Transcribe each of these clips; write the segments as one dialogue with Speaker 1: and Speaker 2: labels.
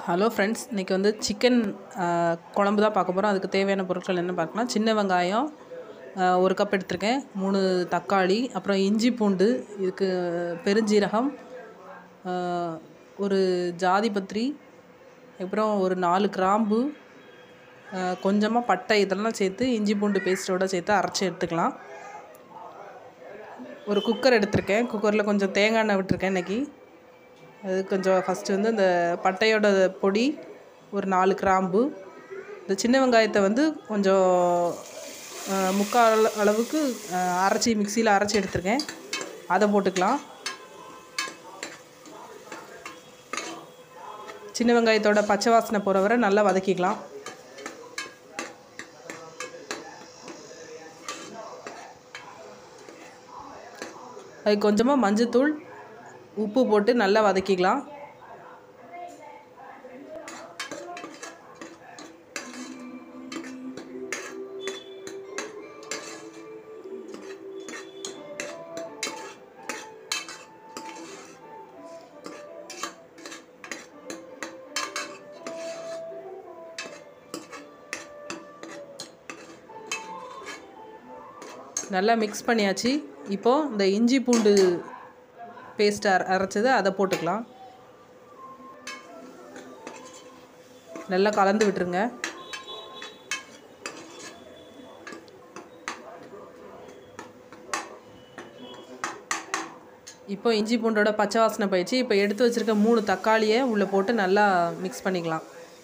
Speaker 1: hello friends இன்றைக்கி வந்து chicken குழம்பு தான் பார்க்க போகிறோம் அதுக்கு தேவையான பொருட்கள் என்ன பார்க்கலாம் சின்ன வெங்காயம் ஆஹ், ஒரு கப் எடுத்திருக்கேன் மூணு தக்காளி அப்புறம் இஞ்சி பூண்டு இதுக்கு பெருஞ்சீரகம் ஆஹ், ஒரு ஜாதி பத்திரி அப்புறம் ஒரு நாலு கிராம்பு கொஞ்சமாக பட்டை இதெல்லாம் சேர்த்து இஞ்சி பூண்டு பேஸ்ட்டோட சேர்த்து அரைச்சி எடுத்துக்கலாம் ஒரு குக்கர் எடுத்திருக்கேன் குக்கரில் கொஞ்சம் தேங்காய் எண்ணெய் விட்டுருக்கேன் இன்றைக்கி அது கொஞ்சம் ஃபஸ்ட்டு வந்து இந்த பட்டையோட பொடி ஒரு நாலு கிராம்பு இந்த சின்ன வெங்காயத்தை வந்து கொஞ்சம் அஹ், முக்கால் அள- அளவுக்கு அஹ், அரைச்சி மிக்சியில் அரைச்சி எடுத்திருக்கேன் அதை போட்டுக்கலாம் சின்ன வெங்காயத்தோட பச்சை வாசனை போகிற வரை நல்லா வதக்கிக்கலாம் அதுக்கு கொஞ்சமாக மஞ்சத்தூள் உப்பு போட்டு நல்லா வதக்கிக்கலாம் நல்லா மிக்ஸ் பண்ணியாச்சு இப்போது இந்த இஞ்சி பூண்டு பேஸ்ட் அர அரைச்சது அதை போட்டுக்கலாம் நல்லா கலந்து விட்டுருங்க இப்போ இஞ்சி பூண்டோட பச்சை வாசனை போயிடுச்சு இப்போ எடுத்து வச்சிருக்க மூணு தக்காளியை உள்ளே போட்டு நல்லா மிக்ஸ் பண்ணிக்கலாம்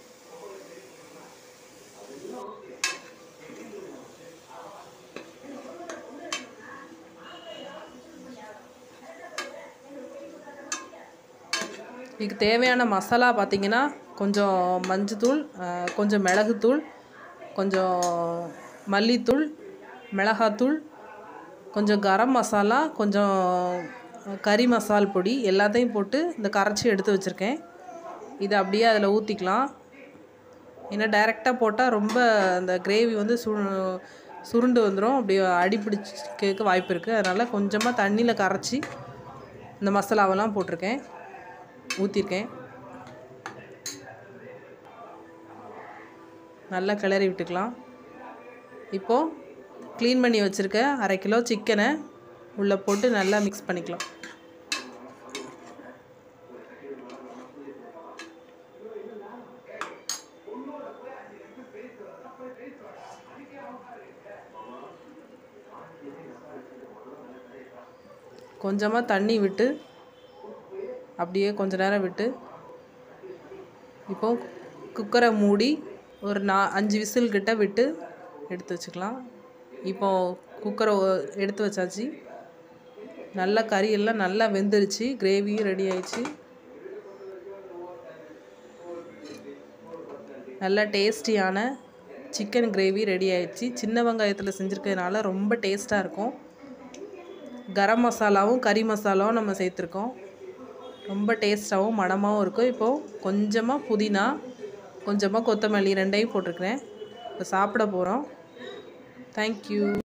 Speaker 1: இதுக்கு தேவையான மசாலா பார்த்தீங்கன்னா கொஞ்சம் மஞ்சத்தூள் அஹ், கொஞ்சம் மிளகுத்தூள் கொஞ்சம் மல்லித்தூள் மிளகாத்தூள் கொஞ்சம் கரம் மசாலா கொஞ்சம் கறி மசால் பொடி எல்லாத்தையும் போட்டு இந்த கரைச்சி எடுத்து வச்சுருக்கேன் இதை அப்படியே அதில் ஊற்றிக்கலாம் ஏன்னா டைரெக்டாக போட்டால் ரொம்ப அந்த கிரேவி வந்து சு சுருண்டு வந்துடும் அப்படி அடி பிடிச்சிக்க வாய்ப்பு இருக்குது அதனால் கொஞ்சமாக தண்ணியில் கரைச்சி இந்த மசாலாவெல்லாம் போட்டிருக்கேன் ஊற்றிருக்கேன் நல்லா கிளறி விட்டுக்கலாம் இப்போது க்ளீன் பண்ணி வச்சுருக்க அரை கிலோ சிக்கனை உள்ளே போட்டு நல்லா மிக்ஸ் பண்ணிக்கலாம் கொஞ்சமாக தண்ணி விட்டு அப்படியே கொஞ்ச நேரம் விட்டு இப்போ குக்கரை மூடி ஒரு நா அஞ்சு விசில் கிட்ட விட்டு எடுத்து வச்சுக்கலாம் இப்போ குக்கரை ஒ- எடுத்து வச்சாச்சு நல்லா கறி எல்லாம் நல்லா வெந்துருச்சு கிரேவியும் ரெடி ஆயிடுச்சு நல்லா டேஸ்டியான சிக்கன் கிரேவி ரெடி ஆயிடுச்சு சின்ன வெங்காயத்தில் செஞ்சுருக்கிறதுனால ரொம்ப டேஸ்ட்டாக இருக்கும் கரம் மசாலாவும் கறி மசாலாவும் நம்ம சேர்த்துருக்கோம் ரொம்ப டேஸ்ட்டாகவும் மணமாகவும் இருக்கும் இப்போது கொஞ்சமாக புதினா கொஞ்சமாக கொத்தமல்லி ரெண்டையும் போட்டிருக்கிறேன் இப்போ சாப்பிட போகிறோம் தேங்க்யூ